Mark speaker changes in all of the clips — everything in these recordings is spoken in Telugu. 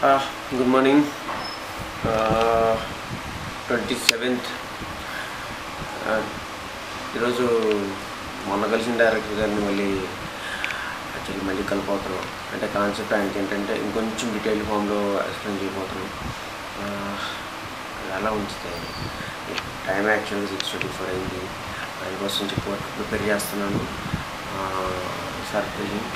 Speaker 1: గుడ్ మార్నింగ్ ట్వంటీ సెవెంత్ ఈరోజు మొన్న కలిసిన డైరెక్టర్ గారిని మళ్ళీ యాక్చువల్లీ మళ్ళీ కలిపోతున్నాం అంటే కాన్సెప్ట్ ఆయనకి ఏంటంటే ఇంకొంచెం డీటెయిల్ ఫామ్లో ఎక్స్ప్లెయిన్ చేయబోతున్నాం ఆ, అలా ఉంచితే టైం యాక్చువల్గా సిక్స్ ట్వంటీ ఫోర్ అయింది ఆయన కోసం చెప్పి వర్క్ ప్రిపేర్ చేస్తున్నాను సార్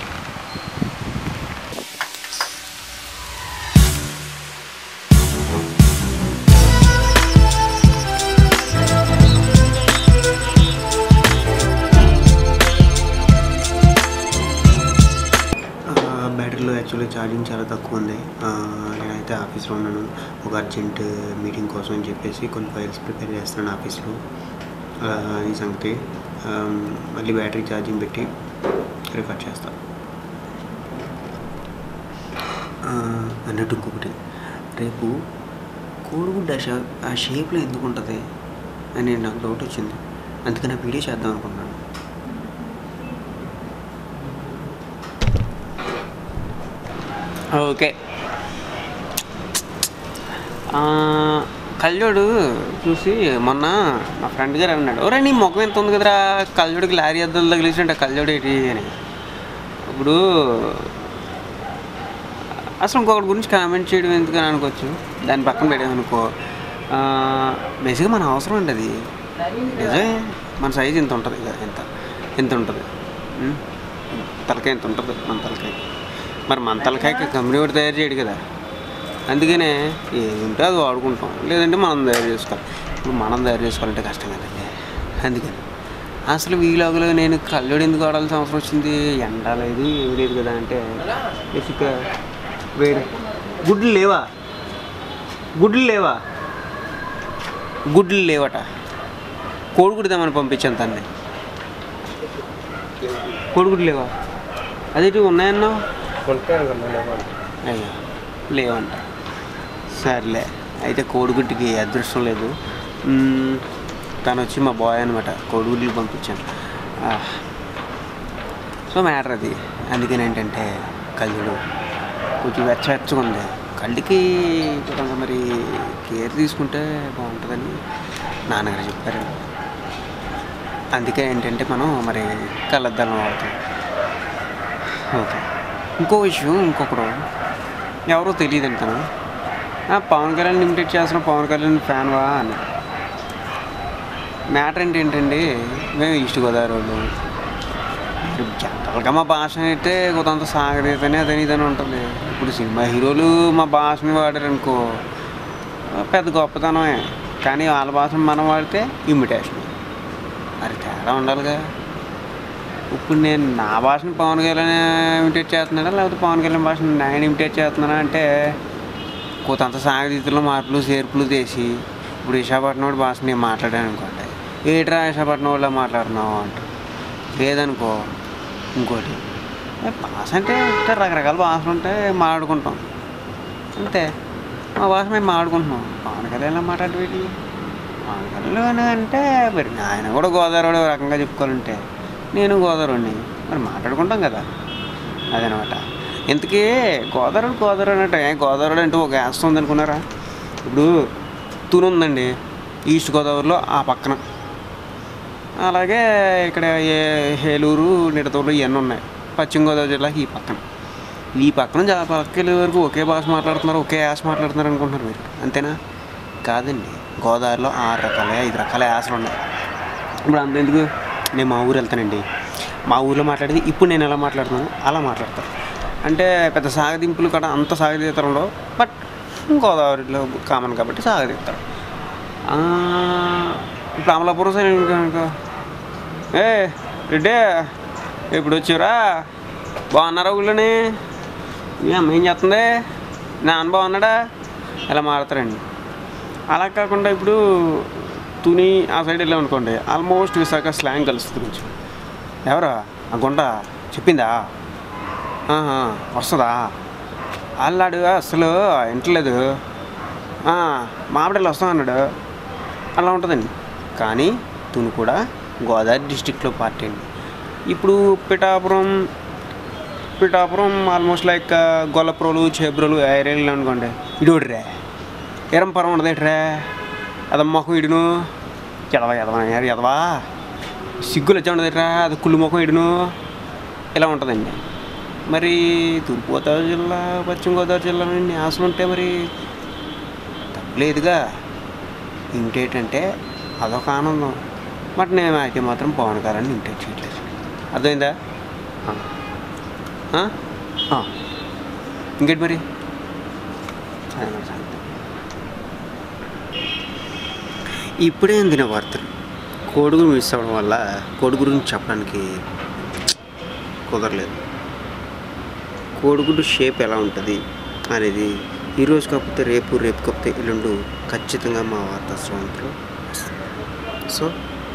Speaker 2: బ్యాటరీలో యాక్చువల్లీ ఛార్జింగ్ చాలా తక్కువ ఉంది ఆ, నేనైతే ఆఫీస్లో ఉన్నాను ఒక అర్జెంట్ మీటింగ్ కోసం అని చెప్పేసి కొన్ని ఫైల్స్ ప్రిపేర్ చేస్తున్నాను ఆఫీస్లో ఆ, ఈ సంగతి ఆ, మళ్ళీ బ్యాటరీ ఛార్జింగ్ పెట్టి రికార్డ్ చేస్తాను ఆ, అన్నట్టు ఇంకొకటి రేపు కోడిగుడ్డ ఆ షే- ఆ షేప్లో ఎందుకు ఉంటుంది అని నాకు డౌట్ వచ్చింది అందుకని ఆ వీడియో చేద్దాం అనుకున్నాను ఓకే ఆ, కళ్ళజోడు చూసి మొన్న మా ఫ్రెండ్ గారు అన్నాడు ఒరే నీ ముఖం ఎంత ఉంది కదరా కళ్ళజోడికి లారీ అద్దలు తగిలిసినట్టు ఆ కళ్ళజోడు ఏంటి అని ఇప్పుడు అసలు ఇంకొకటి గురించి కామెంట్ చేయడం ఎందుకని అనుకోవచ్చు దాని పక్కన పెట్టాం అనుకో బేసిక్గా మన అవసరం అండి అది నిజమే మన సైజ్ ఇంత ఉంటుంది ఇక ఇంత ఇంత ఉంటుంది ఉం? తలకాయ ఇంత ఉంటుంది మన తలకాయ మరి మన తలకాయకి కంపెనీ ఒకటి తయారు చేయడు కదా అందుకనే ఏది ఉంటే అది వాడుకుంటాం లేదంటే మనం తయారు చేసుకోవాలి ఇప్పుడు మనం తయారు చేసుకోవాలంటే కష్టం కదండి అందుకని అసలు వీలాగులో నేను కళ్ళోడు ఎందుకు వాడాల్సిన అవసరం వచ్చింది ఎండ లేదు ఏమి లేదు కదా అంటే బేసిక్గా వేడి గుడ్లు లేవా గుడ్లు లేవా గుడ్లు లేవట కోడిగుడ్డు తెమ్మని పంపించాను తన్ని కోడిగుడ్లు లేవా అదేంటి ఉన్నాయన్నావు అయ్యో లేవంట సర్లే అయితే కోడిగుడ్డుకి అదృష్టం లేదు మ్మ్, తను వచ్చి మా బాయ్ అనమాట కోడిగుడ్లు పంపించాను ఆ, సో మ్యాటర్ అది అందుకని ఏంటంటే కళ్ళు కొంచెం వెచ్చవెచ్చగా ఉంది కళ్ళకి కొంత మరి కేర్ తీసుకుంటే బాగుంటుందని నాన్నగారు చెప్పారు అందుకే ఏంటంటే మనం మరి కళ్ళద్దాలను వాడతాం ఓకే ఇంకో విషయం ఇంకొకడు ఎవరో తెలియదు తను "ఆ, పవన్ కళ్యాణ్ ఇమిటేట్ చేస్తున్న పవన్ కళ్యాణ్ ఫ్యాన్ వా అని మ్యాటర్ ఏంటి ఏంటండి మేము ఈస్ట్ గోదావరి వాళ్ళు జనరల్గా మా భాష అయితే కొంత సాగదీతనే అదని ఇదని ఉంటుంది ఇప్పుడు సినిమా హీరోలు మా భాషని వాడారు అనుకో పెద్ద గొప్పతనమే కానీ వాళ్ళ భాషను మనం వాడితే ఇమిటేషన్ మరి తేడా ఉండాలిగా ఇప్పుడు నేను నా భాషను పవన్ కళ్యాణ్ ఇమిటేట్ చేస్తున్నానా లేకపోతే పవన్ కళ్యాణ్ భాషను నేను ఇమిటేట్ చేస్తున్నానా అంటే కొంత సాగతీతుల్లో మార్పులు చేర్పులు చేసి ఇప్పుడు విశాఖపట్నం వాడి భాష నేను మాట్లాడాను అనుకోండి ఏట్రా విశాఖపట్నం వాళ్ళ మాట్లాడుతున్నావు అంట లేదనుకో ఇంకోటి ఏ భాష అంటే అంటే రకరకాల భాషలు ఉంటాయి మాట్లాడుకుంటాం అంతే మా భాష మేము మాట్లాడుకుంటున్నాం పవన్ కళ్యాణ్ మాట్లాడేటి పవన్ కళ్యాణ్ అంటే మరి ఆయన కూడా గోదావరి ఒక రకంగా చెప్పుకోవాలంటే నేను గోదావరిని మరి మాట్లాడుకుంటాం కదా అదనమాట ఇంతకీ గోదావరి గోదావరి అన్నట్టు ఏ గోదావరి అంటే ఒక యాస్ ఉంది అనుకున్నారా ఇప్పుడు తుని ఉందండి ఈస్ట్ గోదావరిలో ఆ పక్కన అలాగే ఇక్కడ ఏ ఏలూరు నిడతూరు ఇవన్నీ ఉన్నాయి పశ్చిమ గోదావరి జిల్లాకి ఈ పక్కన ఈ పక్కన జా పక్కన వరకు ఒకే భాష మాట్లాడుతున్నారు ఒకే యాస మాట్లాడుతున్నారు అనుకుంటున్నారు మీరు అంతేనా కాదండి గోదావరిలో ఆరు రకాల ఐదు రకాల యాసలు ఉన్నాయి ఇప్పుడు అంతెందుకు నేను మా ఊరు వెళ్తానండి మా ఊర్లో మాట్లాడేది ఇప్పుడు నేను ఎలా మాట్లాడుతున్నాను అలా మాట్లాడతాను అంటే పెద్ద సాగదింపులు కూడా అంత సాగదీతారు ఉండవు బట్ గోదావరిలో కామన్ కాబట్టి సాగదీస్తారు ఆ, ఇప్పుడు అమలాపురం సైడ్ అనుకో ఏ రెడ్డే ఇప్పుడు వచ్చారా బాగున్నారా ఊళ్ళోని మీ అమ్మ ఏం చేస్తుంది నాన్న బాగున్నాడా ఇలా మాడతారండి అలా కాకుండా ఇప్పుడు తుని ఆ సైడ్ వెళ్ళాం అనుకోండి ఆల్మోస్ట్ విశాఖ స్లాంగ్ కలుస్తుంది కొంచెం ఎవరా ఆ గుండ చెప్పిందా ఆహా, వస్తుందా అల్లాడు అసలు వింటలేదు "ఆ, మామిడిలో వస్తాం అన్నాడు అలా ఉంటుందండి కానీ తుని కూడా గోదావరి డిస్టిక్లో పార్టీ అండి ఇప్పుడు పిఠాపురం పిఠాపురం ఆల్మోస్ట్ లైక్ గొల్లప్రోలు చేబ్రోలు ఐరేళ్ళు అనుకోండి ఇడోడిరే ఎరంపురం ఉండదేట్రా అదమ్మకు ఇడును ఎదవా ఎదవా ఎదవా సిగ్గులు వచ్చి ఉండదేట్రా అది కుళ్ళు ముఖం ఇడును ఇలా ఉంటుందండి మరి తూర్పుగోదావరి జిల్లా పశ్చిమ గోదావరి జిల్లా నుండి ఆశలు ఉంటే మరి తప్పలేదుగా ఇంటేటంటే అదొక ఆనందం బట్ నేను అయితే మాత్రం పవన్ గారిని ఇంటేట్ చేయట్లేదు అర్థమైందా ఆ. ఆ? ఆ. ఇంకేంటి మరి అదే మరి సంగతి. ఇప్పుడే అందిన వార్తలు కోడుగు మిస్ అవ్వడం వల్ల కోడి గురించి చెప్పడానికి కుదరలేదు కోడిగుడ్డు షేప్ ఎలా ఉంటుంది అనేది ఈరోజు కాకపోతే రేపు రేపు కాకపోతే ఎల్లుండు ఖచ్చితంగా మా వార్తా శ్రవంతిలో వస్తుంది. సో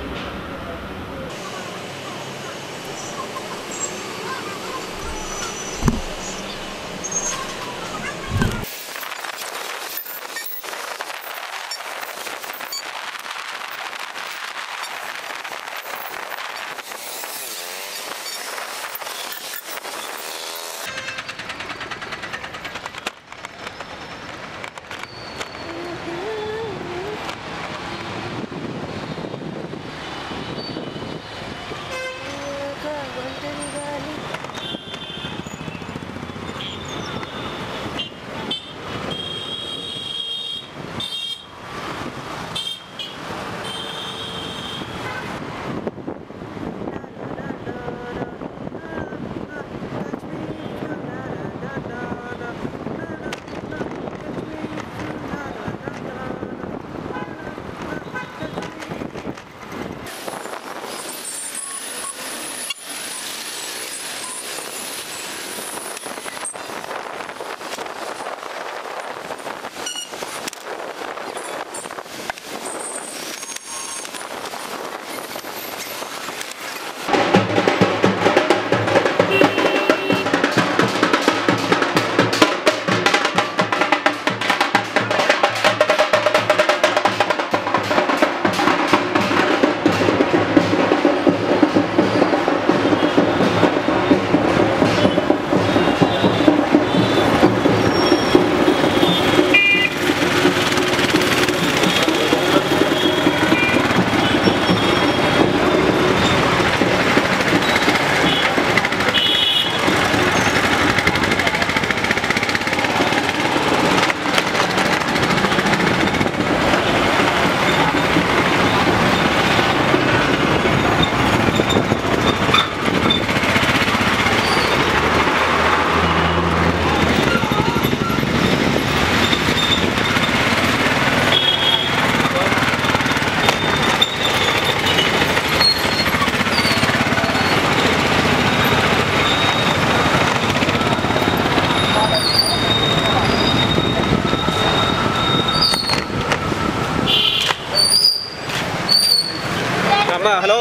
Speaker 2: అమ్మా హలో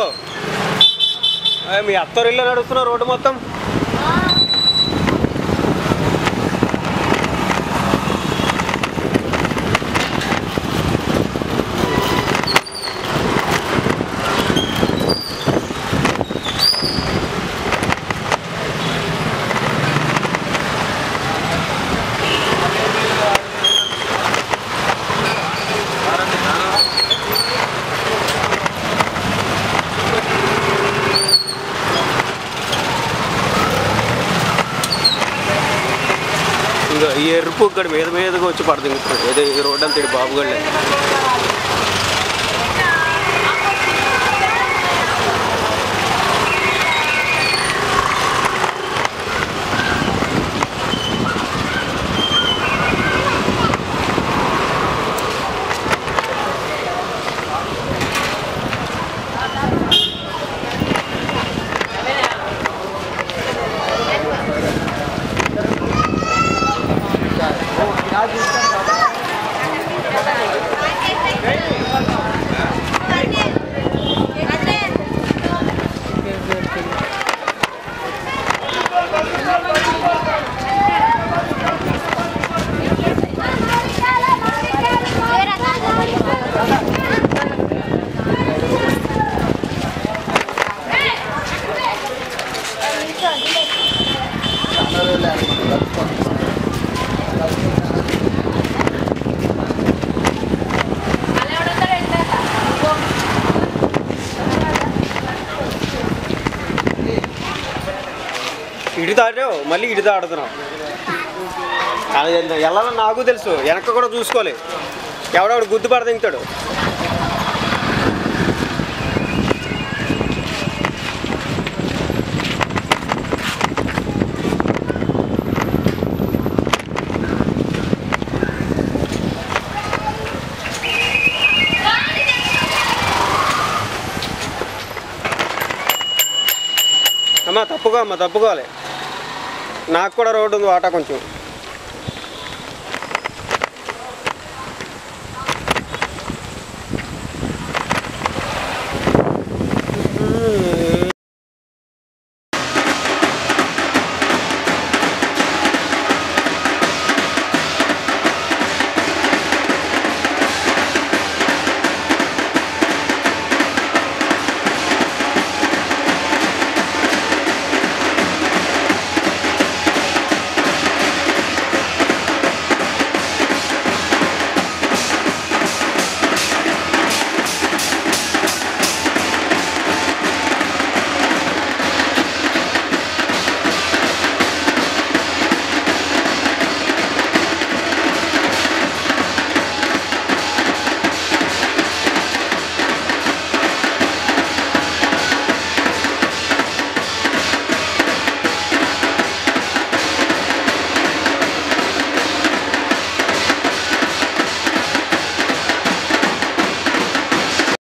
Speaker 2: ఆ, మీ అత్తరిల్లు నడుస్తున్న రోడ్డు మొత్తం ఇంకా ఈ ఎరుపు ఇక్కడ మీద మీదగా వచ్చి పడదింగుతున్నాడు ఏదో ఈ రోడ్డు అంతా ఈడు బాబుగళ్ళే
Speaker 3: Hey!
Speaker 2: ఇటు దాటావు మళ్ళీ ఇటు దాడుతున్నావు అది వెళ్ళాలని నాకు తెలుసు వెనక కూడా చూసుకోవాలి ఎవడెవడు గుద్దు పడదింగుతాడు అమ్మా తప్పుకో అమ్మా తప్పుకోవాలి నాకు కూడా రోడ్డు ఉంది వాటా కొంచెం